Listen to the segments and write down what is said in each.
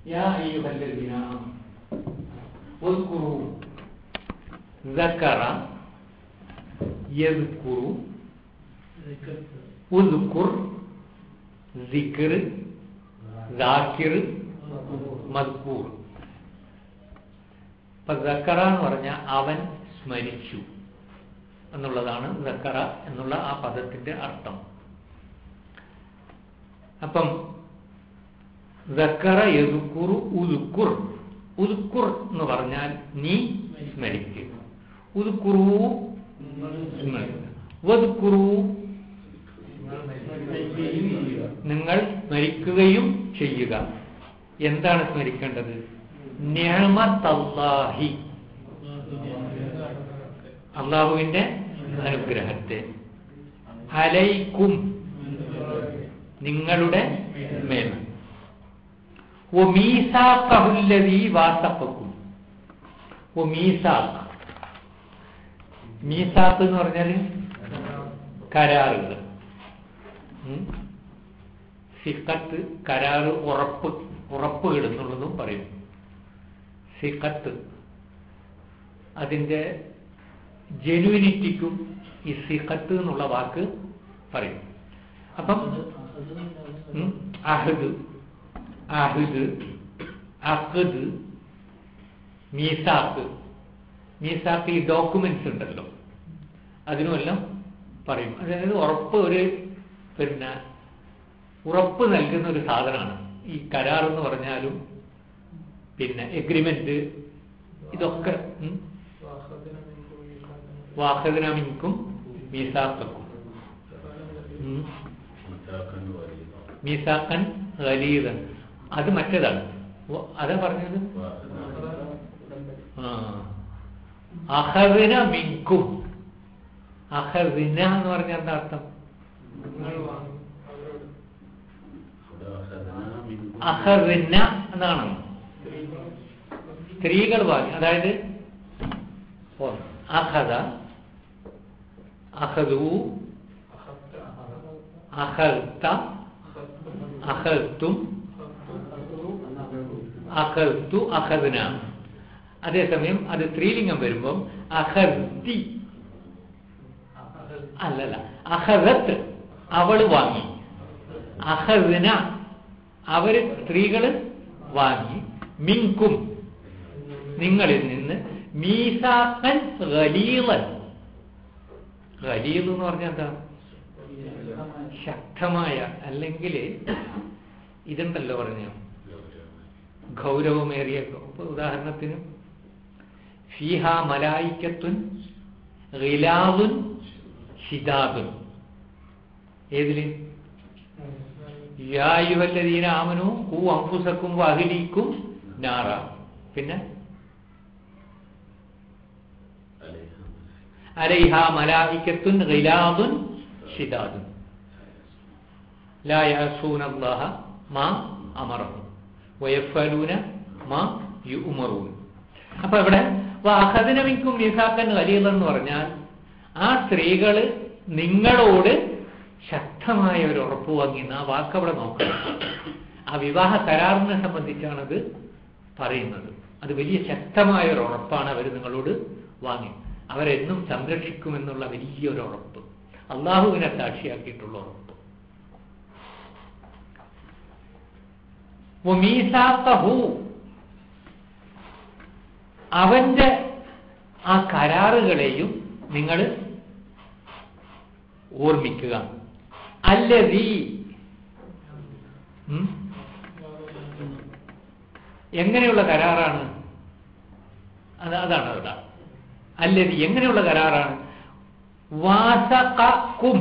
യാ അയ്യുഹല്ലദീന ഉദ്കുറു ذكر يذكر ഉദ്കുർ സിക്ർ ദാക്കിർ മദ്കൂർ ഇപ്പൊ സക്കറ എന്ന് പറഞ്ഞാൽ അവൻ സ്മരിച്ചു എന്നുള്ളതാണ് സക്കറ എന്നുള്ള ആ പദത്തിന്റെ അർത്ഥം അപ്പം സക്കറ യദുക്കുറു ഉദുക്കുർ ഉദുക്കുർ എന്ന് പറഞ്ഞാൽ നീ സ്മരിക്കുക ഉദുക്കുറു വദുക്കുറു നിങ്ങൾ സ്മരിക്കുകയും ചെയ്യുക എന്താണ് സ്മരിക്കേണ്ടത് നിയമത്തല്ലാഹി അള്ളാഹുവിന്റെ അനുഗ്രഹത്തെ അലൈക്കും നിങ്ങളുടെ മേൽ ഒമീസാക്കഹുല്ലതീ വാസപ്പക്കും ഒമീസാക്ക് മീസാക്ക് എന്ന് പറഞ്ഞാൽ കരാറുകൾ ഉം. സിക്കത്ത് കരാറ് ഉറപ്പ് ഉറപ്പുകൾ എന്നുള്ളതും പറയും സിക്കത്ത് അതിൻ്റെ ജെനുവിനിറ്റിക്കും ഈ സിഖത്ത് എന്നുള്ള വാക്ക് പറയും അപ്പം ഉം, അഹദ് അഹദ് അഖദ് മീസാക്ക് മീസാക്ക് ഈ ഡോക്യുമെന്റ്സ് ഉണ്ടല്ലോ അതിനുമെല്ലാം പറയും അതായത് ഉറപ്പ് ഒരു പിന്നെ ഉറപ്പ് നൽകുന്ന ഒരു സാധനമാണ് ഈ കരാർ എന്ന് പറഞ്ഞാലും പിന്നെ എഗ്രിമെന്റ് ഇതൊക്കെ ഉം, വാഹദനമിൻകും മീസാക്കും ഉം. മീസാക്കൻ ഖലീദൻ അത് മറ്റേതാണ് വ- അതാ പറഞ്ഞത് ആ അഹദിന മിൻകും അഹദിന എന്ന് പറഞ്ഞാൽ എന്താ അർത്ഥം അഹദിന എന്നാണ് സ്ത്രീകൾ വാങ്ങി അതായത് ഒന്ന്, അഹദ അഹദു അഹൽത്ത അഹൽത്തും അഹൽത്തു അഹദിന അതേസമയം അത് സ്ത്രീലിംഗം വരുമ്പം അഹർത്തി അല്ലല്ല അഹദത്ത് അവള് വാങ്ങി അഹദിന അവര് സ്ത്രീകള് വാങ്ങി മിൻകും നിങ്ങളിൽ നിന്ന് മീസാക്കൻ ഗലീലൻ ഗലീൽ എന്ന് പറഞ്ഞാൽ എന്താ ശക്തമായ അല്ലെങ്കിൽ ഇതുണ്ടല്ലോ പറഞ്ഞു ഗൗരവമേറിയ ഇപ്പൊ ഉദാഹരണത്തിന് ഫീഹ മലായിക്കത്തുൻ ഗിലാദുൻ ഷിദാദുൻ ഏതില് യായുവല്ലദീന ആമനു ഹു അംഫുസക്കും വഅഹ്ലീക്കും നാറ പിന്നെ അലൈഹ മലായിക്കത്തുൻ ഗിലാദുൻ ഷിദാദുൻ ലാ യഅസൂന അല്ലാഹ മാ അമറഹും വയഫലൂന മാ യുമറൂൻ അപ്പൊ ഇവിടെ വാഹദിനമിക്കും മീസാക്കൻ വലിയെന്ന് പറഞ്ഞാൽ ആ സ്ത്രീകള് നിങ്ങളോട് ശക്തമായ ഒരു ഉറപ്പ് വാങ്ങിയെന്ന് ആ വാക്ക് അവിടെ നോക്കണം ആ വിവാഹ കരാറിനെ സംബന്ധിച്ചാണത് പറയുന്നത് അത് വലിയ ശക്തമായ ഒരു ഉറപ്പാണ് അവർ നിങ്ങളോട് വാങ്ങി അവരെന്നും സംരക്ഷിക്കുമെന്നുള്ള വലിയൊരു ഉറപ്പ് അള്ളാഹുവിനെ സാക്ഷിയാക്കിയിട്ടുള്ള ഉറപ്പ് വമീസാഖഹു അവന്റെ ആ കരാറുകളെയും നിങ്ങൾ ഓർമ്മിക്കുക അല്ലതീ ഉം? എങ്ങനെയുള്ള കരാറാണ് അത് അതാണ് അവിടെ അല്ലതി എങ്ങനെയുള്ള കരാറാണ് വാസക്കും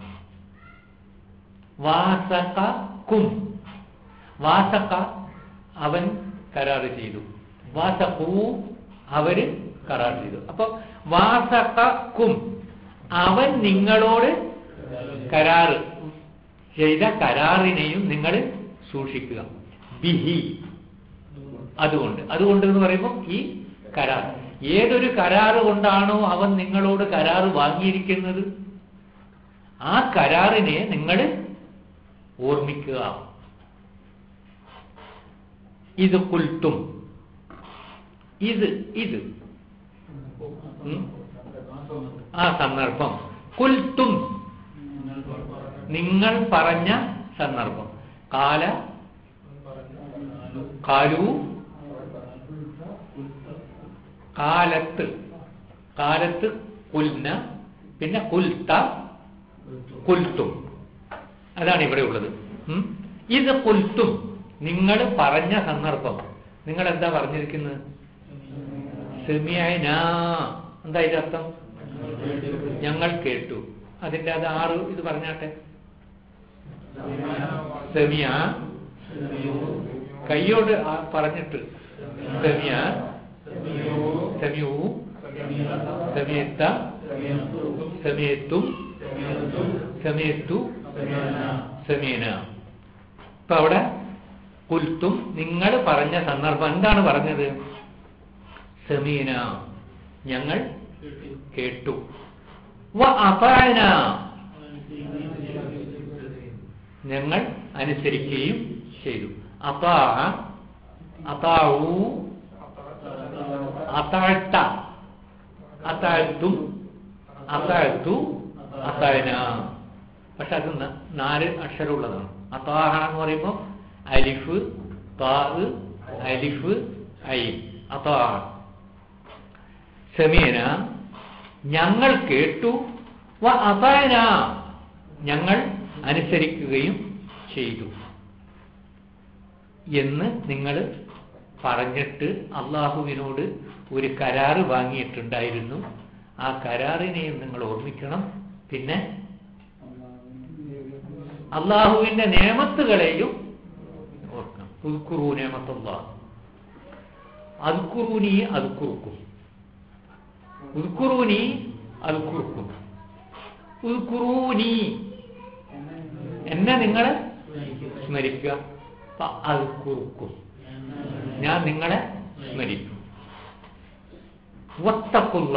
വാസക്കും വാസക്ക അവൻ കരാർ ചെയ്തു വാസക്കൂ അവര് കരാർ ചെയ്തു അപ്പൊ വാസക്കും അവൻ നിങ്ങളോട് കരാറ് ചെയ്ത കരാറിനെയും നിങ്ങൾ സൂക്ഷിക്കുക ബിഹി അതുകൊണ്ട് അതുകൊണ്ട് എന്ന് പറയുമ്പോൾ ഈ കരാർ ഏതൊരു കരാറ് കൊണ്ടാണോ അവൻ നിങ്ങളോട് കരാറ് വാങ്ങിയിരിക്കുന്നത് ആ കരാറിനെ നിങ്ങൾ ഓർമ്മിക്കുക ഇത് കുൽത്തും ഇത് ഇത് ഉം? ആ സന്ദർഭം കുൽത്തും നിങ്ങൾ പറഞ്ഞ സന്ദർഭം കാല കാലു കാലത്ത് കാലത്ത് കുൽന പിന്നെ കുൽത്ത കുൽത്തും അതാണ് ഇവിടെ ഉള്ളത് ഉം? ഇത് കുൽത്തും നിങ്ങൾ പറഞ്ഞ സന്ദർഭം നിങ്ങൾ എന്താ പറഞ്ഞിരിക്കുന്നത് സെമിയന എന്താ ഇതിന്റെ അർത്ഥം ഞങ്ങൾ കേട്ടു അതിന്റെ അത് ആറ് ഇത് പറഞ്ഞാട്ടെ സെമിയ കൈയോട് ആ പറഞ്ഞിട്ട് സെമിയ സെമിയു സെമിയത്ത സെമിയത്തും സെമിയത്തു സെമീന ഇപ്പൊ അവിടെ കുൽത്തും നിങ്ങൾ പറഞ്ഞ സന്ദർഭം എന്താണ് പറഞ്ഞത് സെമീന ഞങ്ങൾ കേട്ടു വ അപാന ഞങ്ങൾ അനുസരിക്കുകയും ചെയ്തു അതാ അതാവു അതാഴ്ത്ത അതാഴ്ത്തും അതാഴ്ത്തു അതായന പക്ഷെ അത് ന- നാല് അക്ഷരമുള്ളതാണ് അതാഹ എന്ന് പറയുമ്പോൾ അലിഫ് താഹ് അലിഫ് ഐൻ അതാഹ സമീന ഞങ്ങൾ കേട്ടു വ അതായന ഞങ്ങൾ അനുസരിക്കുകയും ചെയ്തു എന്ന് നിങ്ങൾ പറഞ്ഞിട്ട് അള്ളാഹുവിനോട് ഒരു കരാറ് വാങ്ങിയിട്ടുണ്ടായിരുന്നു ആ കരാറിനെയും നിങ്ങൾ ഓർമ്മിക്കണം പിന്നെ അള്ളാഹുവിന്റെ നിയമത്തുകളെയും ഓർക്കണം ഉദ്കുറു നിയമത്തുള്ള അതുക്കുറൂനി അതുക്കുറുക്കും ഉദ്കുറൂനി അതുക്കുറുക്കും ഉദ്കുറൂനി എന്നെ നിങ്ങൾ സ്മരിക്കുക അപ്പൊ അതുക്കുറുക്കും ഞാൻ നിങ്ങളെ സ്മരിക്കും വത്തക്കുള്ള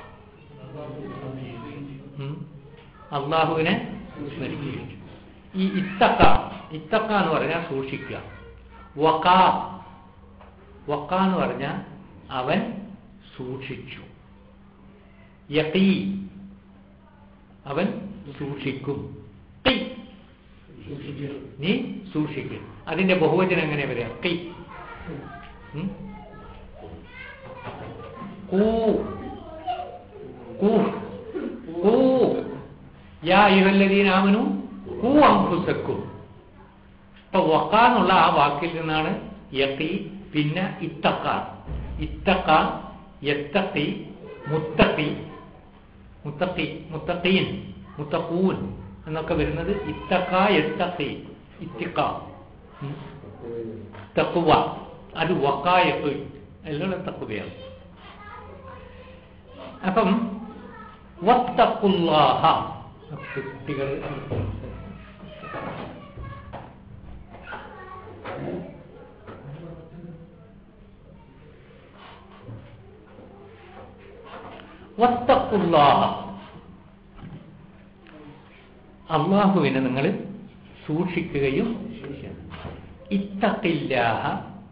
അള്ളാഹുവിനെ സ്മരിക്കുകയും ചെയ്യും. ഈ ഇത്തക്ക ഇത്തക്ക എന്ന് പറഞ്ഞാൽ സൂക്ഷിക്കുക വക്ക വക്ക എന്ന് പറഞ്ഞാൽ അവൻ സൂക്ഷിച്ചു യക്കീ അവൻ സൂക്ഷിക്കും ഖി. നീ സൂക്ഷിക്കും അതിന്റെ ബഹുവചനം എങ്ങനെ പറയാ കൈ കൂ കൂ കൂ യാ ഇഹല്ലദീനാമനു കൂ അംഫുസക്കും ഇപ്പൊ വക്ക എന്നുള്ള ആ വാക്കിൽ നിന്നാണ് യക്കി പിന്നെ ഇത്തക്ക ഇത്തക്ക യത്തക്കി മുത്തക്കി മുത്തക്കി മുത്തഖീൻ മുത്തഖൂൻ എന്നൊക്കെ വരുന്നത് ഇത്തക്ക യത്തക്കി ഇത്തിക്ക ഉം. തക്കുവ അത് വക്കായത്ത് എല്ലാം തക്കുവയാണ് അപ്പം വത്തക്കുല്ലാഹ കുട്ടികൾ വത്തക്കുല്ലാഹ അള്ളാഹുവിനെ നിങ്ങൾ സൂക്ഷിക്കുകയും ചെയ്യണം. ഇത്തഖില്ലാഹ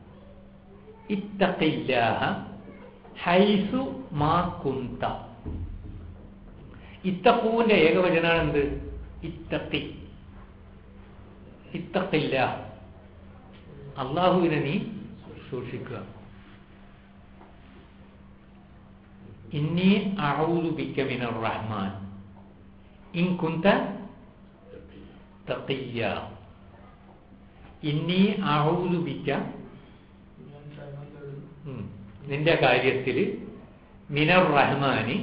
ഇത്തഖില്ലാഹ ഹൈസു മാ കുന്ത ഇത്തഖൂന്റെ ഏകവചനാണ് എന്ത് ഇത്തഖി ഇത്തഖില്ല അള്ളാഹുവിനെ നീ സൂക്ഷിക്കുക ഇന്നി അഊദു ബിക മിനർ റഹ്മാൻ ഇൻ കുന്ത തഖിയ്യ ഇന്നി അഊദു ബിക ഉം. നിന്റെ കാര്യത്തിൽ മിനർ റഹ്മാനി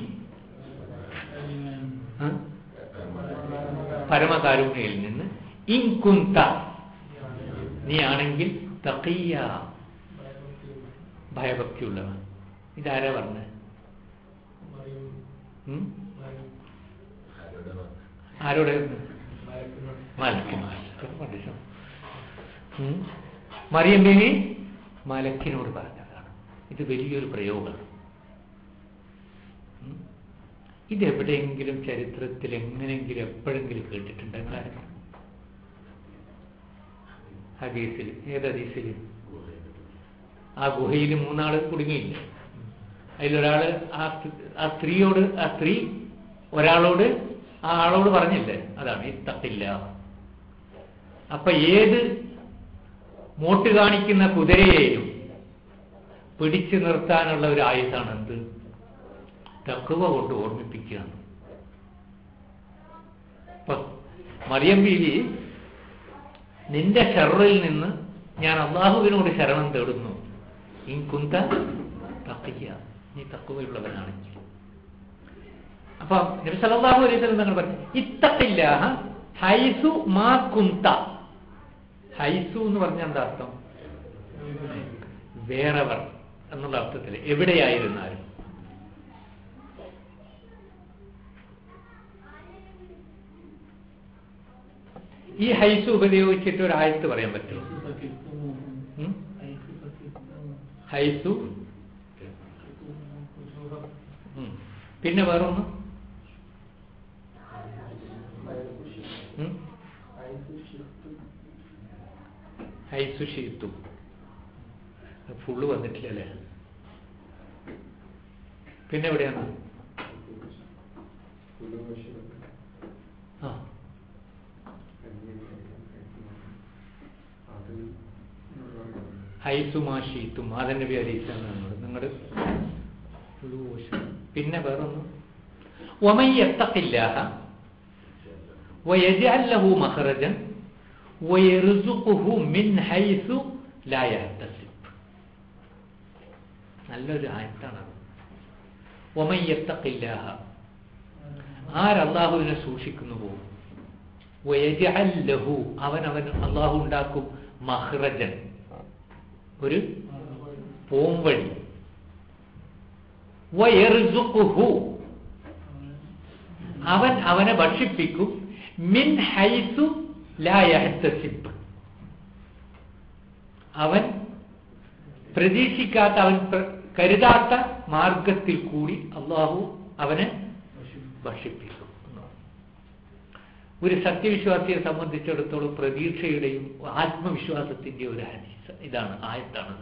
ആ? പരമകാരുണ്യയിൽ നിന്ന് ഇൻകുന്ത നീ ആണെങ്കിൽ തഖിയ ഭയഭക്തിയുള്ളവൻ ഇതാരാ പറഞ്ഞത് ഉം? ആരോടെ മലക്കിനോട് പഠിച്ചോ ഉം? മറിയം ബീവി മലക്കിനോട് പറഞ്ഞതാണ് ഇത് വലിയൊരു പ്രയോഗമാണ് ഉം? ഇതെവിടെയെങ്കിലും ചരിത്രത്തിൽ എങ്ങനെയെങ്കിലും എപ്പോഴെങ്കിലും കേട്ടിട്ടുണ്ട് നിങ്ങളാരും ഹദീസിൽ ഏത് ഹദീസിൽ ആ ഗുഹയിൽ മൂന്നാള് കുടുങ്ങിയില്ലേ അതിലൊരാള് ആ സ്ത്രീ- ആ സ്ത്രീയോട് ആ സ്ത്രീ ഒരാളോട് ആ ആളോട് പറഞ്ഞില്ലേ അതാണ് ഇത്തത്തില്ല അപ്പൊ ഏത് മോട്ട് കാണിക്കുന്ന കുതിരയെയും പിടിച്ചു നിർത്താനുള്ള ഒരു ആയുധാണ് എന്ത് തക്കുവ കൊണ്ട് ഓർമ്മിപ്പിക്കുകയാണ് ഇപ്പൊ മറിയം ബീവി നിന്റെ ഷെറിൽ നിന്ന് ഞാൻ അള്ളാഹുവിനോട് ശരണം തേടുന്നു ഇൻകുന്ത തക്കിയ നീ തക്കുവയുള്ളവനാണെങ്കിൽ അപ്പൊ നബി സല്ലല്ലാഹു അലൈഹി വസല്ലം തങ്ങൾ പറഞ്ഞു ഇത്തത്തില്ല ഹൈസു മാ കുന്ത ഹൈസു എന്ന് പറഞ്ഞ എന്താ അർത്ഥം വേറെവർ എന്നുള്ള അർത്ഥത്തിൽ എവിടെയായിരുന്നാലും ഈ ഹൈസ് ഉപയോഗിച്ചിട്ട് ഒരു ആയത്ത് പറയാൻ പറ്റുമോ ഉം? ഹൈസു ഉം. പിന്നെ വേറൊന്ന് ഉം? ഹൈസു ഷീത്തു ഫുള്ള് വന്നിട്ടില്ലല്ലേ പിന്നെ എവിടെയാണ് ആ ഹൈസുമാഷീത്തും മാതൻ നബി അലൈഹിസ്ലാം നിങ്ങൾ പിന്നെ വേറൊന്ന് ومن يتق الله ويجعل له مخرجا ويرزقه من حيث لا يحتسب നല്ലൊരു ആയത്താണത് ഒമൻ യത്തക്കില്ലാഹ ആരല്ലാഹുവിനെ സൂക്ഷിക്കുന്നുവോ വയജഅൽ ലഹു അവൻ അവൻ അള്ളാഹു ഉണ്ടാക്കും മഹ്റജൻ ഒരു പോംവഴി വയർസുഖുഹു അവൻ അവനെ ഭക്ഷിപ്പിക്കും മിൻ ഹൈസു ലാ യഹ്തസിബ് അവൻ പ്രതീക്ഷിക്കാത്ത അവൻ പ്ര- കരുതാത്ത മാർഗത്തിൽ കൂടി അള്ളാഹു അവനെ ഭക്ഷിപ്പിക്കും ഒരു സത്യവിശ്വാസിയെ സംബന്ധിച്ചിടത്തോളം പ്രതീക്ഷയുടെയും ആത്മവിശ്വാസത്തിന്റെയും ഒരു ഹദീസ് ഇതാണ് ആയത്താണ്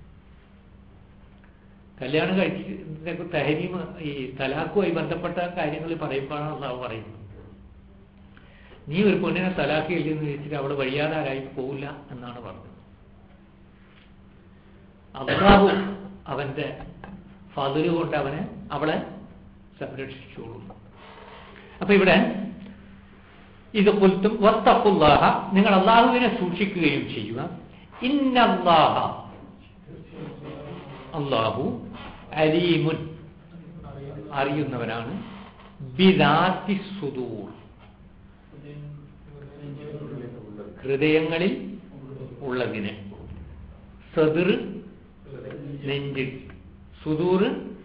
കല്യാണം കഴിച്ച് തഹരീം ഈ തലാഖുമായി ബന്ധപ്പെട്ട കാര്യങ്ങൾ പറയുമ്പോഴാണ് അള്ളാഹു പറയുന്നത് നീ ഒരു പെണ്ണിനെ തലാഖ് ഇല്ലെന്ന് ചോദിച്ചിട്ട് അവൾ വഴിയാതാരായി പോവില്ല എന്നാണ് പറഞ്ഞത് അള്ളാഹു അവന്റെ ഫതില് കൊണ്ട് അവനെ അവളെ സംരക്ഷിച്ചോളും അപ്പൊ ഇവിടെ ഇത് കൊൽത്തും വത്തക്കുല്ലാഹ നിങ്ങൾ അള്ളാഹുവിനെ സൂക്ഷിക്കുകയും ചെയ്യുക ഇന്നല്ലാഹ അള്ളാഹു അലീമുൻ അറിയുന്നവനാണ് ബിദാത്തി സുദൂർ ഹൃദയങ്ങളിൽ ഉള്ളതിനെ സദിർ നെഞ്ച് സുദൂർ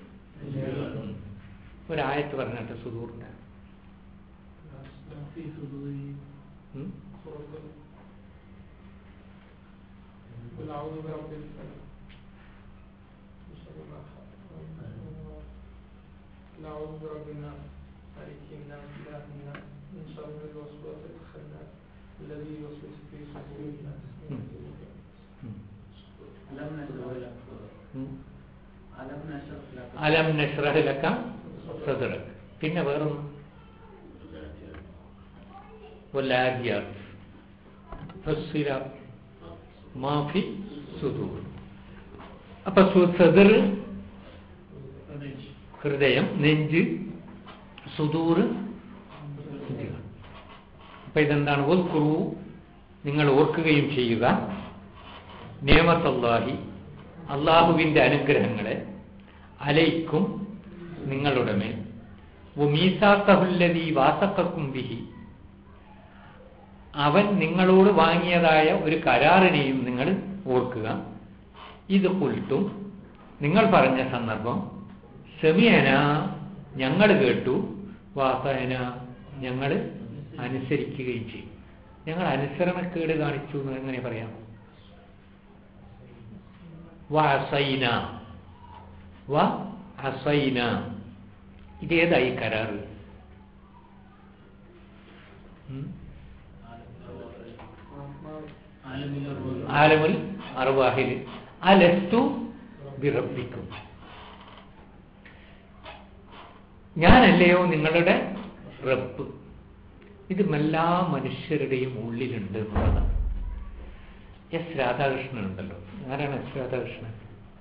ഒരായത്ത് പറഞ്ഞിട്ട് സുദൂറിന്റെ في صدورهم ഉം? سورة قل أعوذ برب الفلق من شر ما خلق قل أعوذ برب الناس ملك الناس إله الناس من شر الوسواس الخناس الذي يوسوس في صدور الناس من الجنة ഉം. ألم نشرح لك ഉം. ألم نشرح لك അലം നഷ്റഹ് ലക സദറക് പിന്നെ വേറൊന്ന് والعاديات فالصراط ما في صدور അപ്പൊ സു- സദർ ഹൃദയം നെഞ്ച് സുദൂറ് അപ്പൊ ഇതെന്താണ് ഒൽക്കുറു നിങ്ങൾ ഓർക്കുകയും ചെയ്യുക നിയമത്തല്ലാഹി അള്ളാഹുവിന്റെ അനുഗ്രഹങ്ങളെ അലൈക്കും നിങ്ങളുടെ മേൽ മീസാക്കഹുല്ലതി വാസക്കും ബിഹി അവൻ നിങ്ങളോട് വാങ്ങിയതായ ഒരു കരാറിനെയും നിങ്ങൾ ഓർക്കുക ഇത് കുൽത്തും നിങ്ങൾ പറഞ്ഞ സന്ദർഭം സെമിയന ഞങ്ങൾ കേട്ടു വാസന ഞങ്ങൾ അനുസരിക്കുകയും ചെയ്യും ഞങ്ങൾ അനുസരണക്കേട് കാണിച്ചു എന്ന് എങ്ങനെ പറയാം വസൈന വ അസൈന ഇതേതായി കരാറ് ഉം? عالم الأرواح ആലമുൽ അറുവാഹിൽ അലസ്തു ബിറബിക്കും ഞാനല്ലയോ നിങ്ങളുടെ റബ്ബ് ഇത് എല്ലാ മനുഷ്യരുടെയും ഉള്ളിലുണ്ട് എന്നുള്ളതാണ് എസ് രാധാകൃഷ്ണൻ ഉണ്ടല്ലോ ആരാണ് എസ് രാധാകൃഷ്ണൻ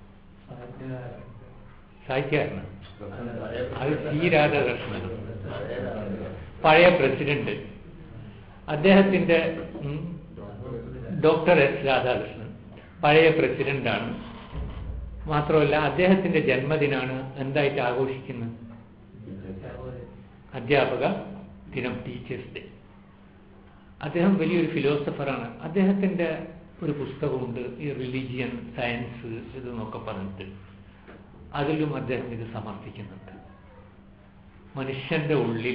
സാഹിത്യകാരനാണ് അത് സി രാധാകൃഷ്ണൻ പഴയ പ്രസിഡന്റ് അദ്ദേഹത്തിന്റെ ഉം, ഡോക്ടർ എസ് രാധാകൃഷ്ണൻ പഴയ പ്രസിഡന്റാണ് മാത്രമല്ല അദ്ദേഹത്തിന്റെ ജന്മദിനാണ് എന്തായിട്ട് ആഘോഷിക്കുന്നത് അധ്യാപക ദിനം ടീച്ചേഴ്സ് ഡേ അദ്ദേഹം വലിയൊരു ഫിലോസഫറാണ് അദ്ദേഹത്തിന്റെ ഒരു പുസ്തകമുണ്ട് ഈ റിലീജിയൻ സയൻസ് ഇതെന്നൊക്കെ പറഞ്ഞിട്ട് അതിലും അദ്ദേഹം ഇത് സമർത്ഥിക്കുന്നുണ്ട് മനുഷ്യന്റെ ഉള്ളിൽ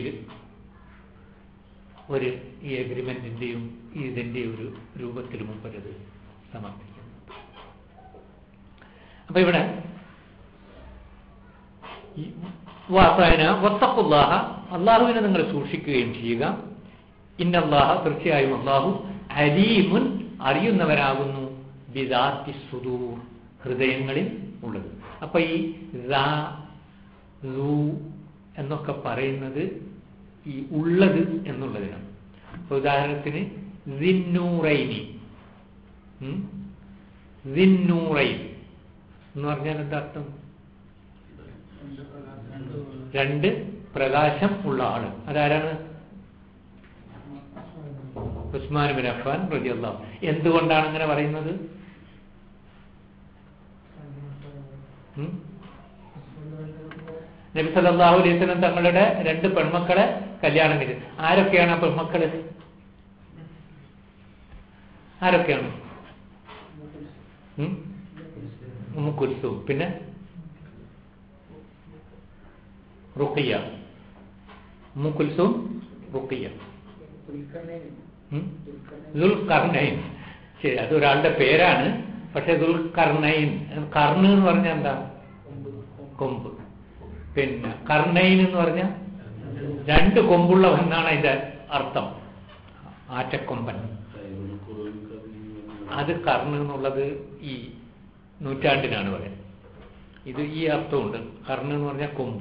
ഒരു ഈ എഗ്രിമെന്റിന്റെയും ഇതിന്റെ ഒരു രൂപത്തിൽ മുമ്പരത് സമർപ്പിക്കുന്നു അപ്പൊ ഇവിടെ ഈ വാസായന വത്തക്കുല്ലാഹ അള്ളാഹുവിനെ നിങ്ങൾ സൂക്ഷിക്കുകയും ചെയ്യുക ഇന്നല്ലാഹ തീർച്ചയായും അള്ളാഹു അലീമുൻ അറിയുന്നവരാകുന്നു ബിദാത്തി സുദൂർ ഹൃദയങ്ങളിൽ ഉള്ളത് അപ്പൊ ഈ റാ, റൂ എന്നൊക്കെ പറയുന്നത് ഈ ഉള്ളത് എന്നുള്ളതിനാണ് ഇപ്പൊ ഉദാഹരണത്തിന് സിന്നൂറൈനി ഉം? സിന്നൂറൈൻ എന്ന് പറഞ്ഞാൽ എന്താ അർത്ഥം രണ്ട് പ്രകാശം ഉള്ള ആള് അതാരാണ് ഉസ്മാൻ ബിൻ അഫ്ഫാൻ റളിയല്ലാഹു എന്തുകൊണ്ടാണ് അങ്ങനെ പറയുന്നത് ഉം? നബി സല്ലല്ലാഹു അലൈഹി വസല്ലം തങ്ങളുടെ രണ്ട് പെൺമക്കളെ കല്യാണം കഴിച്ചു ആരൊക്കെയാണ് ആ പെൺമക്കള് ആരൊക്കെയാണ് ഉം? ഉമ്മു കുൽസൂം പിന്നെ റുഖിയ ഉമ്മു കുൽസൂം റുഖിയ ഉം? ദുൽഖർണൈൻ ശരി അത് ഒരാളുടെ പേരാണ് പക്ഷെ ദുൽഖർണൈൻ കർണ് എന്ന് പറഞ്ഞാൽ എന്താ കൊമ്പ് പിന്നെ കർണൈൻ എന്ന് പറഞ്ഞാൽ രണ്ട് കൊമ്പുള്ളവൻ എന്നാണ് അതിന്റെ അർത്ഥം ആറ്റക്കൊമ്പൻ അത് കർണ് എന്നുള്ളത് ഈ നൂറ്റാണ്ടിനാണ് പറയുന്നത് ഇത് ഈ അർത്ഥമുണ്ട് കർണ് എന്ന് പറഞ്ഞാൽ കൊമ്പ്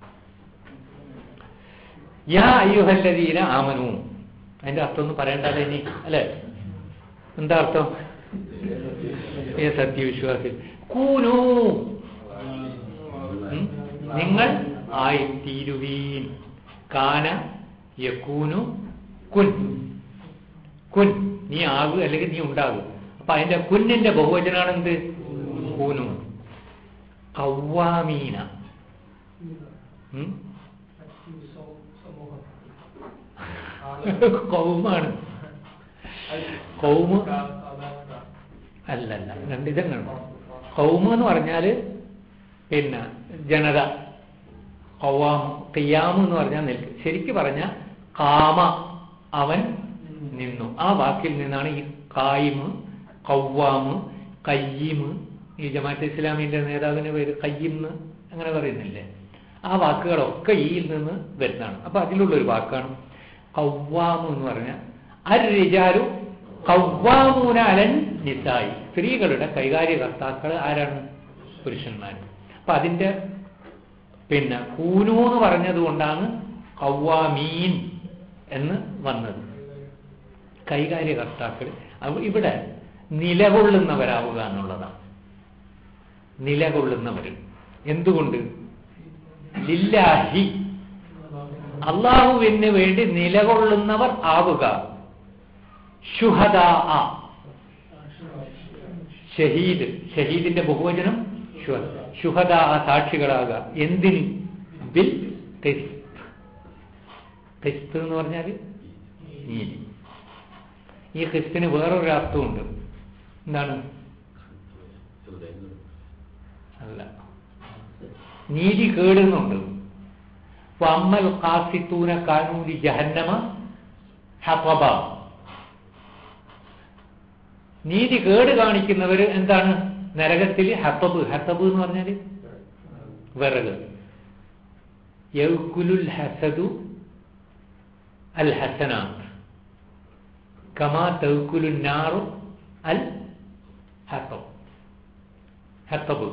യാ അയ്യുഹല്ലദീന ആമനു അതിന്റെ അർത്ഥം ഒന്നും പറയണ്ടല്ലോ ഇനി അല്ലേ എന്താ അർത്ഥം ഏ സത്യവിശ്വാസി കൂനു ഉം? നിങ്ങൾ ആയിത്തീരുവീൻ കാന യക്കൂനു കുൻ കുൻ നീ ആകുക അല്ലെങ്കിൽ നീ ഉണ്ടാകും അപ്പൊ അതിന്റെ കുന്നിന്റെ ബഹുവചനാണ് എന്ത് കൂനു കൗവാമീന ഉം? സമൂഹം കൗമാണ് കൗമ് സാധാരണ അല്ലല്ല രണ്ടിതങ്ങളുണ്ട് കൗമ് എന്ന് പറഞ്ഞാല് പിന്നെ ജനത കൗവാമ് കിയാമ് എന്ന് പറഞ്ഞാൽ നിൽക്ക് ശരിക്ക് പറഞ്ഞ കാമ അവൻ നിന്നു ആ വാക്കിൽ നിന്നാണ് ഈ കായിമ് കൗവാമ് കയ്യിമ് ഈ ജമാഅത്ത് ഇസ്ലാമിന്റെ നേതാവിന്റെ പേര് കയ്യിന്ന് അങ്ങനെ പറയുന്നില്ലേ ആ വാക്കുകളൊക്കെ ഈയിൽ നിന്ന് വരുന്നതാണ് അപ്പൊ അതിലുള്ളൊരു വാക്കാണ് കൗവാമ് എന്ന് പറഞ്ഞാൽ അരിജാരു കൗവാമൂന അലൻ നിസായി സ്ത്രീകളുടെ കൈകാര്യകർത്താക്കൾ ആരാണ് പുരുഷന്മാർ അപ്പൊ അതിന്റെ പിന്നെ കൂനു എന്ന് പറഞ്ഞത് കൊണ്ടാണ് കൗവാമീൻ എന്ന് വന്നത് കൈകാര്യകർത്താക്കൾ അവ- ഇവിടെ നിലകൊള്ളുന്നവരാവുക എന്നുള്ളതാണ് നിലകൊള്ളുന്നവർ എന്തുകൊണ്ട് ലില്ലാഹി അള്ളാഹുവിന് വേണ്ടി നിലകൊള്ളുന്നവർ ആവുക ഷുഹദാ ഷഹീദ് ഷഹീദിന്റെ ബഹുവചനം ഷുഹദ ഷുഹദാ സാക്ഷികളാകുക എന്തിന് ബിൽ ഖിസ്ത് ഖിസ്ത് എന്ന് പറഞ്ഞാൽ നീതി ഈ ഖിസ്തിന് വേറൊരു അർത്ഥമുണ്ട് എന്താണ് അല്ല നീതി കേടുന്നുണ്ട് വമ്മൽ കാസിത്തൂന കാനൂരി ജഹന്നമ ഹപബ നീതി കേട് കാണിക്കുന്നവർ എന്താണ് നരകത്തിൽ ഹത്തബ് ഹത്തബ് എന്ന് പറഞ്ഞാൽ വിറക് യൗക്കുലുൽ ഹസദു അൽ ഹസനാത്ത് കമാ തൗക്കുലു നാറു അൽ ഹത്തബ് ഹത്തബ്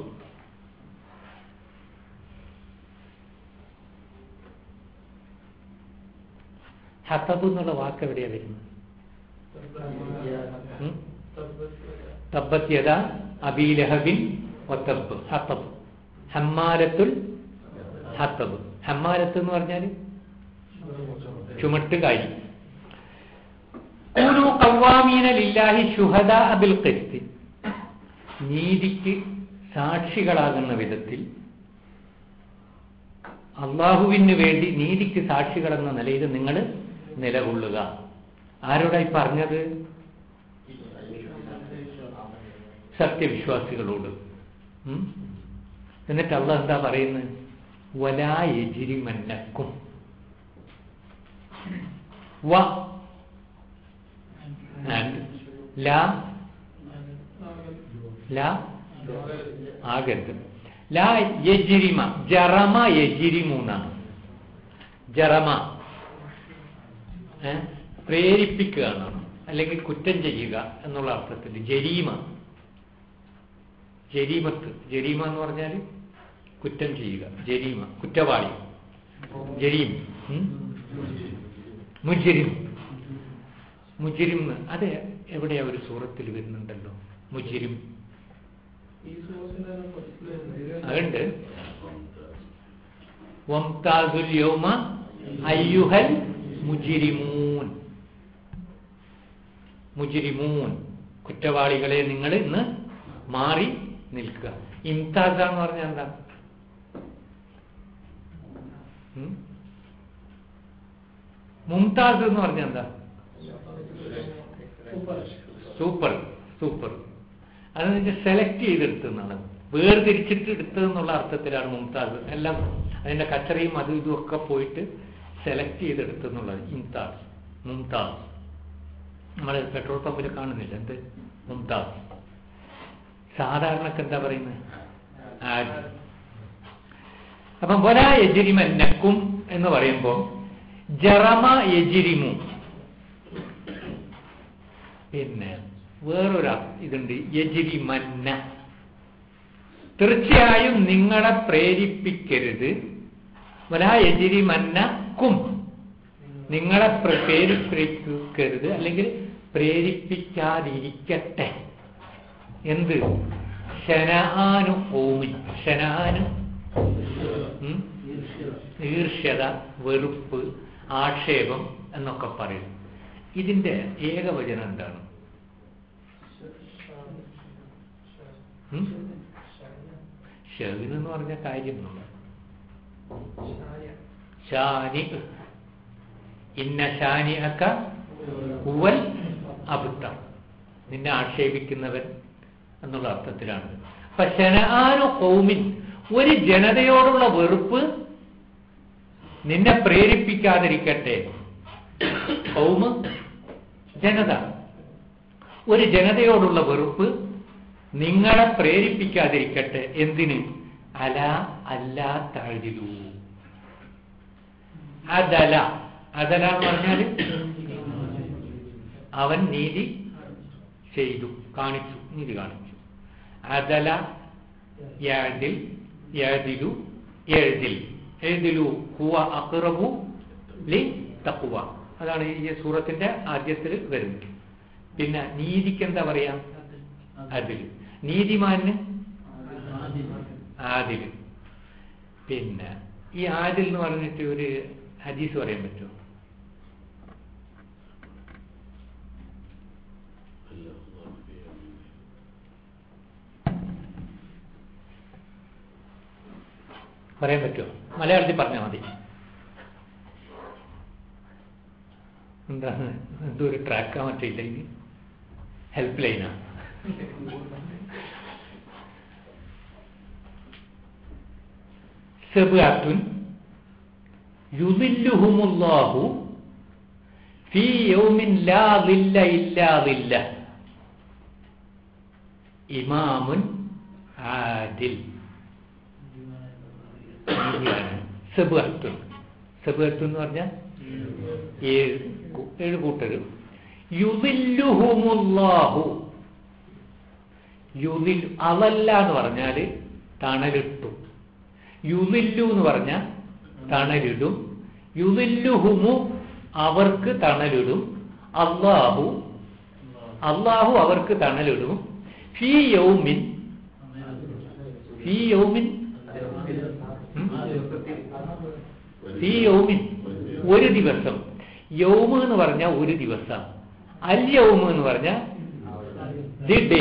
ഹത്തബ് എന്നുള്ള വാക്ക് എവിടെയാ വരുന്നത് ഉം? തബ്ബത് യദ അബീലഹബിൻ വത്തബ് ഹത്തബ് ഹമ്മാലത്തുൽ ഹത്തബ് ഹമ്മാലത്ത് എന്ന് പറഞ്ഞാൽ ചുമട്ടുകാരി കൂനു കവ്വാമീന ലില്ലാഹി ശുഹദ അബിൽ ഖിസ്തി നീതിക്ക് സാക്ഷികളാകുന്ന വിധത്തിൽ അള്ളാഹുവിന് വേണ്ടി നീതിക്ക് സാക്ഷികളെന്ന നിലയിൽ നിങ്ങൾ നിലകൊള്ളുക ആരോടായി പറഞ്ഞത് സത്യവിശ്വാസികളോട് ഉം? എന്നിട്ട് അള്ള എന്താ പറയുന്നത് വലായജിരിമന്നക്കും വ ആൻഡ് ലാ ലാ ആകരുത് ലാ യജിരിമ ജറമ യജിരിമു എന്നാണ് ജറമ ഏ? പ്രേരിപ്പിക്കുക എന്നാണ് അല്ലെങ്കിൽ കുറ്റം ചെയ്യുക എന്നുള്ള അർത്ഥത്തിൽ ജരീമ ജരീമത്ത് ജരീമ എന്ന് പറഞ്ഞാൽ കുറ്റം ചെയ്യുക ജരീമ കുറ്റവാളി ജരീം ഉം? മുജിരിം മുജിരിം എന്ന് അത് എവിടെയാ ഒരു സൂറത്തിൽ വരുന്നുണ്ടല്ലോ മുജിരിം ഈ സൂറത്തിന്റെ തന്നെ ഫസ്റ്റില് അതുണ്ട് വംതാസുൽ യൗമ അയ്യുഹൽ മുജിരിമൂൻ മുജിരിമൂൻ കുറ്റവാളികളെ നിങ്ങൾ ഇന്ന് മാറി നിൽക്കുക ഇംതാസ എന്ന് പറഞ്ഞാൽ എന്താ ഉം? മുംതാസ് എന്ന് പറഞ്ഞാൽ എന്താ സൂപ്പർ സൂപ്പർ അത് നിങ്ങൾ സെലക്ട് ചെയ്തെടുത്തെന്നാണ് വേർതിരിച്ചിട്ട് എടുത്തതെന്നുള്ള അർത്ഥത്തിലാണ് മുംതാസ് എല്ലാം അതിന്റെ കച്ചറയും അതും ഇതും ഒക്കെ പോയിട്ട് സെലക്ട് ചെയ്തെടുത്തെന്നുള്ളത് ഇംതാസ് മുംതാസ് നമ്മൾ പെട്രോൾ പമ്പിൽ കാണുന്നില്ല എന്ത് മുംതാസ് സാധാരണക്ക് എന്താ പറയുന്നത് ആദി അപ്പം വല യജിരിമന്നക്കും എന്ന് പറയുമ്പോൾ ജറമ യജിരിമു പിന്നെ വേറൊരു അ- ഇതുണ്ട് യജിരിമന്ന തീർച്ചയായും നിങ്ങളെ പ്രേരിപ്പിക്കരുത് വലാ യജിരിമന്നക്കും നിങ്ങളെ പ്ര- പ്രേരിപ്പിക്കരുത് അല്ലെങ്കിൽ പ്രേരിപ്പിക്കാതിരിക്കട്ടെ എന്ത് ശനാനു ഓമിൻ ശനാനു ഉം? ഈർഷ്യത വെറുപ്പ് ആക്ഷേപം എന്നൊക്കെ പറയും ഇതിന്റെ ഏകവചനം എന്താണ് ഉം? ഷെവിൻ എന്ന് പറഞ്ഞ കാര്യം നമ്മൾ ഷാനി ഇന്ന ഷാനി അക്ക ഉവൽ അബുദ്ധം നിന്നെ ആക്ഷേപിക്കുന്നവൻ എന്നുള്ള അർത്ഥത്തിലാണ് അപ്പൊ ശനാനു കൗമിൻ ഒരു ജനതയോടുള്ള വെറുപ്പ് നിന്നെ പ്രേരിപ്പിക്കാതിരിക്കട്ടെ കൗമ് ജനത ഒരു ജനതയോടുള്ള വെറുപ്പ് നിങ്ങളെ പ്രേരിപ്പിക്കാതിരിക്കട്ടെ എന്തിന് അല അല്ല താഴ്തിലൂ അതല അതല എന്ന് പറഞ്ഞാൽ അവൻ നീതി ചെയ്തു കാണിച്ചു നീതി കാണിച്ചു അതല യാതിൽ യാതിലു എഴുതിൽ എഴുതിലു ഹുവ അക്റബു ലി തഖ്വ അതാണ് ഈ സൂറത്തിന്റെ ആദ്യത്തിൽ വരുന്നത് പിന്നെ നീതിക്ക് എന്താ പറയാ അതിൽ നീതിമാന് ആദില് പിന്നെ ഈ ആദിൽ എന്ന് പറഞ്ഞിട്ട് ഒരു ഹദീസ് പറയാൻ പറ്റുമോ പറയാൻ പറ്റുമോ മലയാളത്തിൽ പറഞ്ഞാൽ മതി എന്താണ് എന്തോ ഒരു ട്രാക്കാ മറ്റില്ല ഇനി ഹെൽപ്പ് ലൈനാ സെബാത്തുൻ യുദില്ലുഹുമുല്ലാഹു ഫീ യൗമിൻ ലാ ദില്ല ഇല്ലാ ദില്ല ഇമാമുൻ ആദിൽ സെബാത്തുൻ സെബാത്തുൻ എന്ന് പറഞ്ഞാൽ ഏഴ് കൂ- ഏഴ് കൂട്ടരും യുദില്ലുഹുമുല്ലാഹു യുതിൽ അവല്ല എന്ന് പറഞ്ഞാൽ തണലിട്ടു യുതില്ലു എന്ന് പറഞ്ഞാൽ തണലിടും യുതില്ലുഹുമു അവർക്ക് തണലിടും അള്ളാഹു അള്ളാഹു അവർക്ക് തണലിടും ഫീ യൗമിൻ ഫീ യൗമിൻ ഉം? ഫീ യൗമിൻ ഒരു ദിവസം യൗമ് എന്ന് പറഞ്ഞാൽ ഒരു ദിവസം അൽ യൗമ് എന്ന് പറഞ്ഞാൽ ദി ഡേ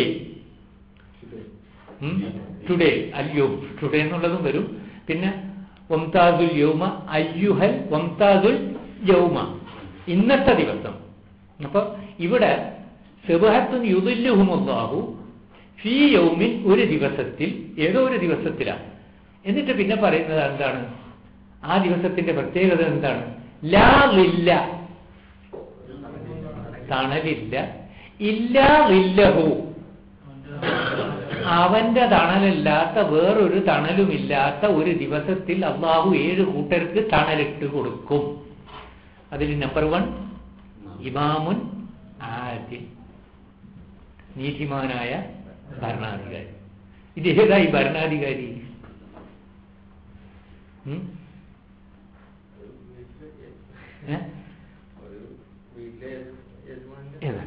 ടുഡേ അൽ യൗം ടുഡേ എന്നുള്ളതും വരും പിന്നെ വംതാദുൽ യൗമ അയ്യുഹൽ വംതാദുൽ യൗമ ഇന്നത്തെ ദിവസം അപ്പൊ ഇവിടെ സെബഹത്തുൻ യുദുല്ലുഹുമുല്ലാഹു ഫീ യൗമിൻ ഒരു ദിവസത്തിൽ ഏതോ ഒരു ദിവസത്തിലാണ് എന്നിട്ട് പിന്നെ പറയുന്നത് എന്താണ് ആ ദിവസത്തിന്റെ പ്രത്യേകത എന്താണ് ലാ ലില്ല തണലില്ല ഇല്ല ലില്ലഹു അവന്റെ തണലല്ലാത്ത വേറൊരു തണലുമില്ലാത്ത ഒരു ദിവസത്തിൽ അള്ളാഹു ഏഴ് കൂട്ടർക്ക് തണലിട്ട് കൊടുക്കും അതിൽ നമ്പർ വൺ ഇമാമുൻ ആദിൽ നീതിമാനായ ഭരണാധികാരി ഇത് ഏതാ ഈ ഭരണാധികാരി ഉം? ഏ? ഏതാ?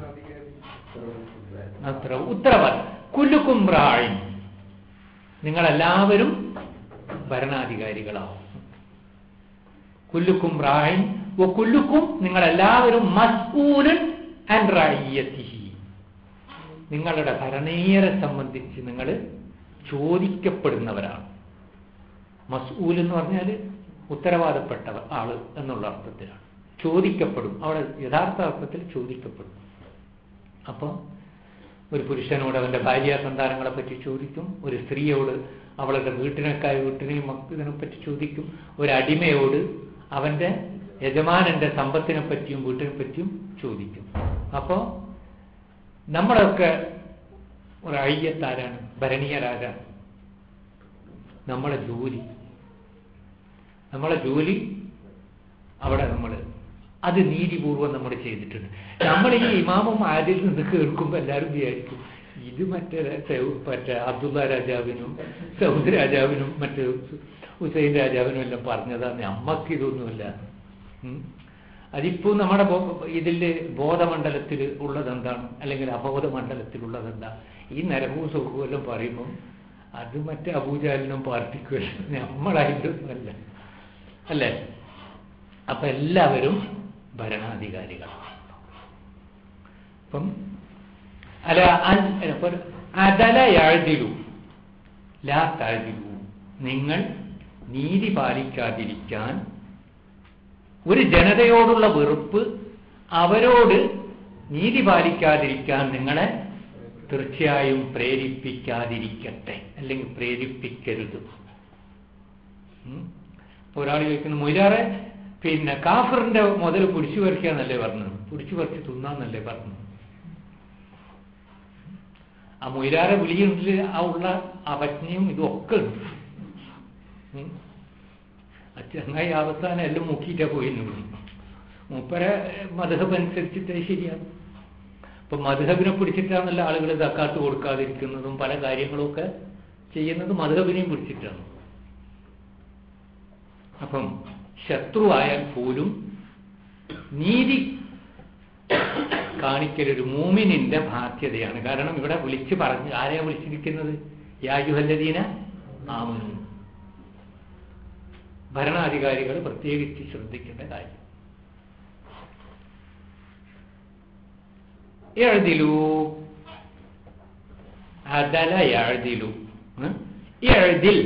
അത്ര ഉത്തരവാദി കുല്ലുക്കും റാഴിൻ നിങ്ങളെല്ലാവരും ഭരണാധികാരികളാവും കുല്ലുക്കും റാഴിൻ ഓ കുല്ലുക്കും നിങ്ങളെല്ലാവരും മസ്ഊലൻ ആൻഡ് റായിയത്തിഹി നിങ്ങളുടെ ഭരണീയരെ സംബന്ധിച്ച് നിങ്ങൾ ചോദിക്കപ്പെടുന്നവരാണ് മസ്ഊൽ എന്ന് പറഞ്ഞാൽ ഉത്തരവാദപ്പെട്ട ആള് എന്നുള്ള അർത്ഥത്തിലാണ് ചോദിക്കപ്പെടും അവിടെ യഥാർത്ഥ അർത്ഥത്തിൽ ചോദിക്കപ്പെടും അപ്പോൾ ഒരു പുരുഷനോട് അവൻ്റെ ഭാര്യ സന്താനങ്ങളെ പറ്റി ചോദിക്കും ഒരു സ്ത്രീയോട് അവളുടെ വീട്ടിനേക്കായ വീട്ടിനെയും മക്കളിനെ പറ്റി ചോദിക്കും ഒരു അടിമയോട് അവൻ്റെ യജമാനന്റെ സമ്പത്തിനെ പറ്റിയും വീട്ടിനെ പറ്റിയും ചോദിക്കും അപ്പോൾ നമ്മളൊക്കെ ഒരു അയ്യത്താരാണ് ഭരണീയരാരാണ് നമ്മളെ ജോലി നമ്മളെ ജോലി അവിടെ നമ്മൾ അത് നീതിപൂർവ്വം നമ്മൾ ചെയ്തിട്ടുണ്ട് നമ്മൾ ഈ ഇമാമും ആദിൽ നിന്ന് കേൾക്കുമ്പോൾ എല്ലാവരും വിചാരിക്കും ഇത് മറ്റേ സൗ- മറ്റേ അബ്ദുള്ള രാജാവിനും സൗദ് രാജാവിനും മറ്റേ ഹുസൈൻ രാജാവിനും എല്ലാം പറഞ്ഞതാണ് അമ്മക്ക് ഇതൊന്നുമില്ല ഉം. അതിപ്പോ നമ്മുടെ ഇതിൽ ബോധമണ്ഡലത്തിൽ ഉള്ളത് എന്താണ് അല്ലെങ്കിൽ അബോധ മണ്ഡലത്തിലുള്ളത് എന്താ ഈ നരകവും സുഖവും എല്ലാം പറയുമ്പം അത് മറ്റേ അബൂജാലിനും പാർട്ടിക്കുമല്ല നമ്മളായിട്ടൊന്നുമല്ല അല്ലേ അപ്പൊ എല്ലാവരും ഭരണാധികാരികളാണ് അപ്പം അല്ല അൻ- അപ്പൊ അതല എഴുതിലു ലാ തഴുതിലു നിങ്ങൾ നീതി പാലിക്കാതിരിക്കാൻ ഒരു ജനതയോടുള്ള വെറുപ്പ് അവരോട് നീതി പാലിക്കാതിരിക്കാൻ നിങ്ങളെ തീർച്ചയായും പ്രേരിപ്പിക്കാതിരിക്കട്ടെ അല്ലെങ്കിൽ പ്രേരിപ്പിക്കരുത് ഉം. ഒരാൾ ചോദിക്കുന്നു മൊയിലാറെ പിന്നെ കാഫറിന്റെ മുതൽ പിടിച്ചു പറിക്കാന്നല്ലേ പറഞ്ഞത് പിടിച്ചു പറിച്ച് തിന്നാന്നല്ലേ പറഞ്ഞത് ആ മൊയിലാറെ വിളിയുണ്ടിൽ ആ ഉള്ള അവജ്ഞയും ഇതും ഒക്കെ ഉണ്ട് ഉം. ആ ചങ്ങായി അവസാനം എല്ലാം മുക്കിയിട്ടാ പോയിന്ന് വിടുന്നു മൂപ്പരെ മധുഹബ് അനുസരിച്ചിട്ട് ശരിയാണ് ഇപ്പൊ മധുഹബിനെ പിടിച്ചിട്ടാണല്ലോ ആളുകൾ തക്കാത്ത് കൊടുക്കാതിരിക്കുന്നതും പല കാര്യങ്ങളൊക്കെ ചെയ്യുന്നത് മധുഹബിനെയും പിടിച്ചിട്ടാണ് അപ്പം ശത്രുവായാൽ പോലും നീതി കാണിക്കലൊരു മൂമിനിന്റെ ബാധ്യതയാണ് കാരണം ഇവിടെ വിളിച്ചു പറഞ്ഞു ആരെയാ വിളിച്ചിരിക്കുന്നത് യായുഹല്ലദീന ആമനു ഭരണാധികാരികൾ പ്രത്യേകിച്ച് ശ്രദ്ധിക്കേണ്ട കാര്യം എഴുതിലു അതല എഴുതിലു എഴുതിൽ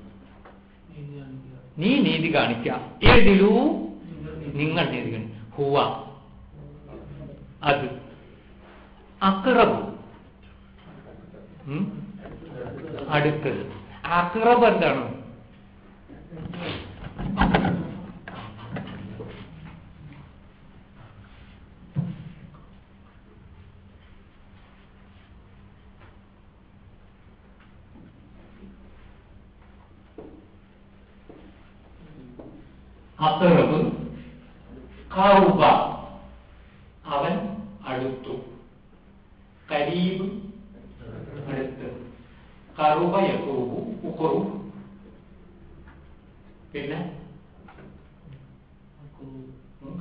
നീ നീതി കാണിക്കാം എഴുതിലു നിങ്ങൾ നീതി കാണി ഹുവ അത് അക്റബ് ഉം? അടുത്തത് അക്റബ് എന്താണ് അക്റബ് കൗബ അവൻ അടുത്തു കരീബ് അടുത്ത് കറുവ യക്കൂബു ഉഖറു പിന്നെ ഉം,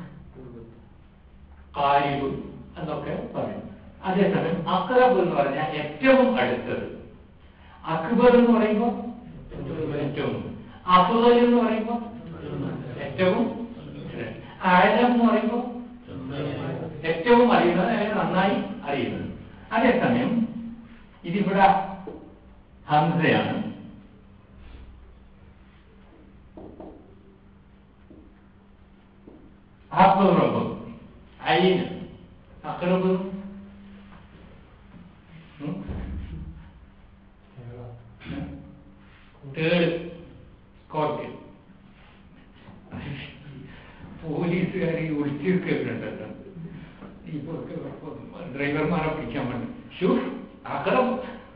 കാരിബ് എന്നൊക്കെ പറയും അതേസമയം അക്രബ് എന്ന് പറഞ്ഞാൽ ഏറ്റവും അടുത്തത് അക്ബർ എന്ന് പറയുമ്പോൾ ഏറ്റവും അഫുദൽ എന്ന് പറയുമ്പോൾ ഏറ്റവും ആഴം എന്ന് പറയുമ്പോൾ ഏറ്റവും അറിയുന്നത് അയാൾ നന്നായി അറിയുന്നത് അതേസമയം ഇതിവിടെ ഹംസയാണ് അക്ബറബ് അയിന് അക്രബ് ഉം? തേർഡ് സ്കോർപ്പിയൻ പോലീസുകാർ ഈ ഒളിച്ചിരിക്കുന്നുണ്ടല്ലോ ഇപ്പൊ ഡ്രൈവർമാരെ പിടിക്കാൻ വേണ്ടി ഷൂ അക്രബ്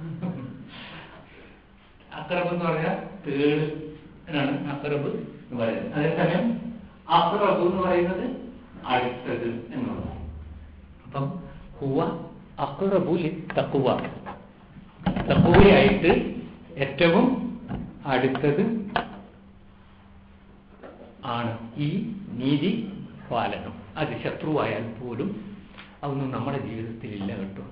അക്രബ് എന്ന് പറഞ്ഞാൽ തേർഡ് ആണ് അക്രബ് എന്ന് പറയുന്നത് അതേസമയം അക്രബ് എന്ന് പറയുന്നത് അടുത്തത് എന്നുള്ളത് അപ്പം ഹുവ അക്രബുലി തക്കുവ തക്കുവയായിട്ട് ഏറ്റവും അടുത്തത് ആണ് ഈ നീതി പാലനം അത് ശത്രുവായാൽ പോലും അതൊന്നും നമ്മുടെ ജീവിതത്തിൽ ഇല്ല കേട്ടോ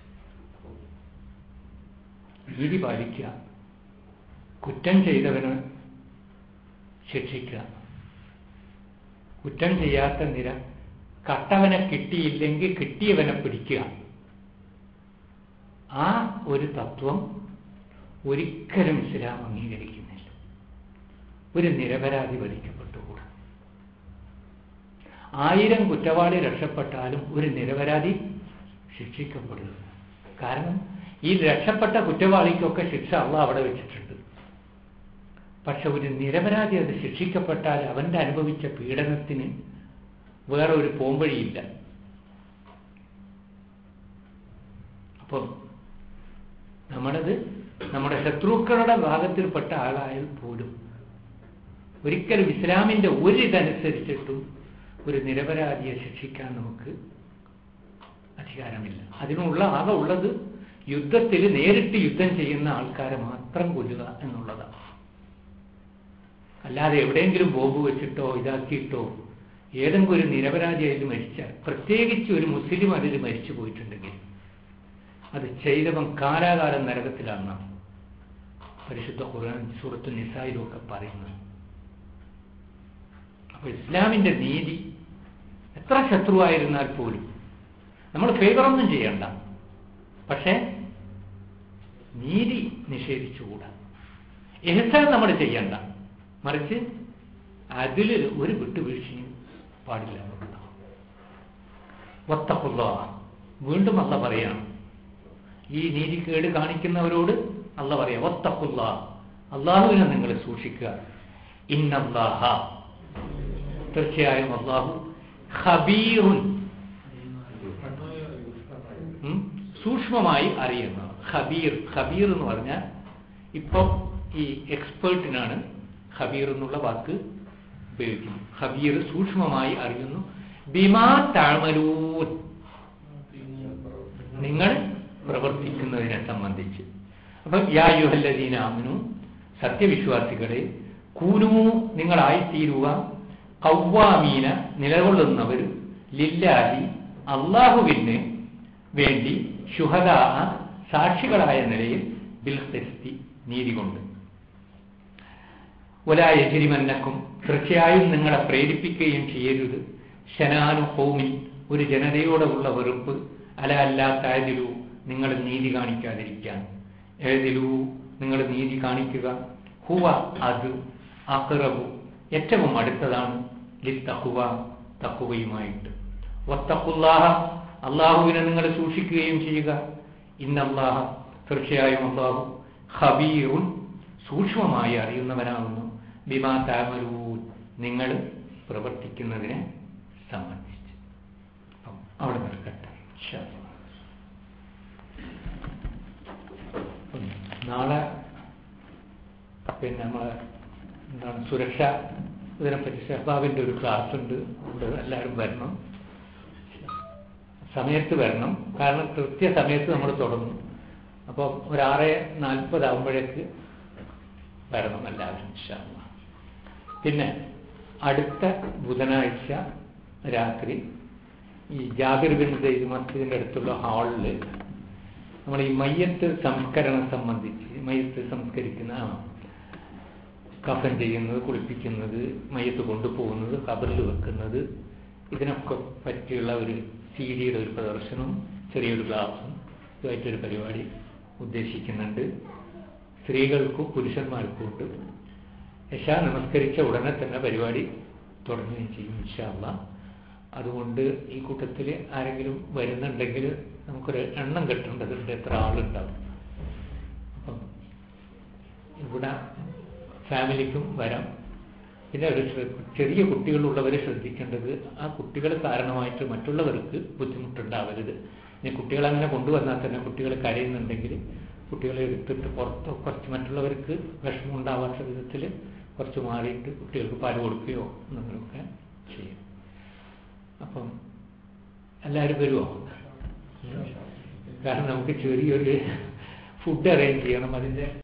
നീതി പാലിക്കുക കുറ്റം ചെയ്തവന് ശിക്ഷിക്കുക കുറ്റം ചെയ്യാത്ത നിര കട്ടവനെ കിട്ടിയില്ലെങ്കിൽ കിട്ടിയവനെ പിടിക്കുക ആ ഒരു തത്വം ഒരിക്കലും ഇസ്ലാം അംഗീകരിക്കുന്നില്ല ഒരു നിരപരാധി വധിക്കപ്പെട്ടുകൂടാ ആയിരം കുറ്റവാളി രക്ഷപ്പെട്ടാലും ഒരു നിരപരാധി ശിക്ഷിക്കപ്പെടുക കാരണം ഈ രക്ഷപ്പെട്ട കുറ്റവാളിക്കൊക്കെ ശിക്ഷ അള്ള അവിടെ വെച്ചിട്ടുണ്ട് പക്ഷെ ഒരു നിരപരാധി അത് ശിക്ഷിക്കപ്പെട്ടാൽ അവന്റെ അനുഭവിച്ച പീഡനത്തിന് വേറെ ഒരു പോംവഴിയില്ല അപ്പം നമ്മളത് നമ്മുടെ ശത്രുക്കളുടെ ഭാഗത്തിൽപ്പെട്ട ആളായാൽ പോലും ഒരിക്കലും ഇസ്ലാമിന്റെ ഒരിതനുസരിച്ചിട്ടും ഒരു നിരപരാധിയെ ശിക്ഷിക്കാൻ നമുക്ക് അധികാരമില്ല അതിനുള്ള ആകെ ഉള്ളത് യുദ്ധത്തിൽ നേരിട്ട് യുദ്ധം ചെയ്യുന്ന ആൾക്കാരെ മാത്രം കൊല്ലുക എന്നുള്ളതാണ് അല്ലാതെ എവിടെയെങ്കിലും ബോംബ് വെച്ചിട്ടോ ഇതാക്കിയിട്ടോ ഏതെങ്കിലും ഒരു നിരപരാധി അതിൽ മരിച്ചാൽ പ്രത്യേകിച്ച് ഒരു മുസ്ലിം അതിൽ മരിച്ചു പോയിട്ടുണ്ടെങ്കിൽ അത് ചെയ്തവൻ കാലാകാലം നരകത്തിലാണെന്നാണ് പരിശുദ്ധ ഖുർആൻ സൂറത്തു നിസായിലും ഒക്കെ പറയുന്നത് അപ്പൊ ഇസ്ലാമിന്റെ നീതി എത്ര ശത്രുവായിരുന്നാൽ പോലും നമ്മൾ ഫേവറൊന്നും ചെയ്യണ്ട പക്ഷേ നീതി നിഷേധിച്ചുകൂടാ എഹ്സാൻ നമ്മൾ ചെയ്യണ്ട മറിച്ച് അതിൽ ഒരു വിട്ടുവീഴ്ചയും പാടില്ല എന്നുള്ളതാണ് വത്തപ്പുള്ള വീണ്ടും അല്ല പറയാണ് ഈ നീതിക്കേട് കാണിക്കുന്നവരോട് അല്ല പറയാ വത്തപ്പുള്ള അള്ളാഹുവിനെ നിങ്ങൾ സൂക്ഷിക്കുക ഇന്നല്ലാഹ തീർച്ചയായും അള്ളാഹു ഖബീറുൻ ഉം, സൂക്ഷ്മമായി അറിയുന്നത് ഖബീർ ഖബീർ എന്ന് പറഞ്ഞാൽ ഇപ്പം ഈ എക്സ്പേർട്ടിനാണ് ഖബീർ എന്നുള്ള വാക്ക് ഉപയോഗിക്കുന്നത് ഖബീർ സൂക്ഷ്മമായി അറിയുന്നു ബിമാ താഴ്മലൂൻ നിങ്ങൾ പ്രവർത്തിക്കുന്നതിനെ സംബന്ധിച്ച് അപ്പം യായുഹല്ലദീനാമനു സത്യവിശ്വാസികളെ കൂനൂ നിങ്ങളായിത്തീരുക കൗവാമീന നിലകൊള്ളുന്നവർ ലില്ലാഹി അള്ളാഹുവിന് വേണ്ടി ശുഹദ സാക്ഷികളായ നിലയിൽ ബിൽസ്തി നീതി കൊണ്ട് ഒലായജിരിമന്നക്കും തീർച്ചയായും നിങ്ങളെ പ്രേരിപ്പിക്കുകയും ചെയ്യരുത് ശനാനു ഹോമിൻ ഒരു ജനതയോടുള്ള വെറുപ്പ് അല അല്ലാത്തായതിലു നിങ്ങൾ നീതി കാണിക്കാതിരിക്കാൻ ഏതിലു നിങ്ങൾ നീതി കാണിക്കുക ഹുവ അത് അക്റബു ഏറ്റവും അടുത്തതാണ് ലിൽ തഹുവ തഹുവയുമായിട്ട് വത്തഖുല്ലാഹ അള്ളാഹുവിനെ നിങ്ങൾ സൂക്ഷിക്കുകയും ചെയ്യുക ഇന്നല്ലാഹ തീർച്ചയായും അള്ളാഹു ഖബീറുൻ സൂക്ഷ്മമായി അറിയുന്നവനാകുന്നു ബിമാ താമരൂൻ നിങ്ങൾ പ്രവർത്തിക്കുന്നതിനെ സംബന്ധിച്ച് അപ്പം അവിടെ നിൽക്കട്ടെ ഇൻഷാ അല്ലാ. അപ്പം നാളെ പിന്നെ നമ്മളെ എന്താണ് സുരക്ഷ ഇതിനെപ്പറ്റി ഷഹബാബിൻ്റെ ഒരു ക്ലാസ് ഉണ്ട് അവിടെ എല്ലാവരും വരണം സമയത്ത് വരണം കാരണം കൃത്യസമയത്ത് നമ്മൾ തുടങ്ങും അപ്പം ഒരു ആറ് നാൽപ്പതാകുമ്പോഴേക്ക് വരണം എല്ലാവരും ഇൻഷാ അല്ലാ. പിന്നെ അടുത്ത ബുധനാഴ്ച രാത്രി ഈ ജാബിർ ബിൻ സെയ്ദ് മസ്ജിദിൻ്റെ അടുത്തുള്ള ഹാളിൽ നമ്മൾ ഈ മയ്യത്ത് സംസ്കരണം സംബന്ധിച്ച് മയ്യത്ത് സംസ്കരിക്കുന്ന ആ, കഫൻ ചെയ്യുന്നത് കുളിപ്പിക്കുന്നത് മയ്യത്ത് കൊണ്ടുപോകുന്നത് കബറിൽ വെക്കുന്നത് ഇതിനൊക്കെ പറ്റിയുള്ള ഒരു സി ഡിയുടെ ഒരു പ്രദർശനവും ചെറിയൊരു ക്ലാസ്സും ഇതുമായിട്ടൊരു പരിപാടി ഉദ്ദേശിക്കുന്നുണ്ട് സ്ത്രീകൾക്കും പുരുഷന്മാർക്കും ഉണ്ട് യശ നമസ്കരിച്ച ഉടനെ തന്നെ പരിപാടി തുടങ്ങുകയും ചെയ്യും ഇൻഷാല്ല അതുകൊണ്ട് ഈ കൂട്ടത്തിൽ ആരെങ്കിലും വരുന്നുണ്ടെങ്കിൽ നമുക്കൊരു എണ്ണം കിട്ടേണ്ടതുണ്ട് എത്ര ആളുണ്ടാവും അപ്പം ഇവിടെ ഫാമിലിക്കും വരാം പിന്നെ ഒരു ശ്ര- ചെറിയ കുട്ടികളുള്ളവർ ശ്രദ്ധിക്കേണ്ടത് ആ കുട്ടികൾ കാരണമായിട്ട് മറ്റുള്ളവർക്ക് ബുദ്ധിമുട്ടുണ്ടാവരുത് ഇനി കുട്ടികളെ അങ്ങനെ കൊണ്ടുവന്നാൽ തന്നെ കുട്ടികൾ കരയുന്നുണ്ടെങ്കിൽ കുട്ടികളെ എടുത്തിട്ട് പുറത്ത് കുറച്ച് മറ്റുള്ളവർക്ക് വിഷമം ഉണ്ടാവാത്ത വിധത്തിൽ കുറച്ച് മാറിയിട്ട് കുട്ടികൾക്ക് പാൽ കൊടുക്കുകയോ എന്തെങ്കിലുമൊക്കെ ചെയ്യും അപ്പം എല്ലാവരും വരുമോ ഉം. കാരണം നമുക്ക് ചെറിയൊരു ഫുഡ് അറേഞ്ച് ചെയ്യണം അതിൻ്റെ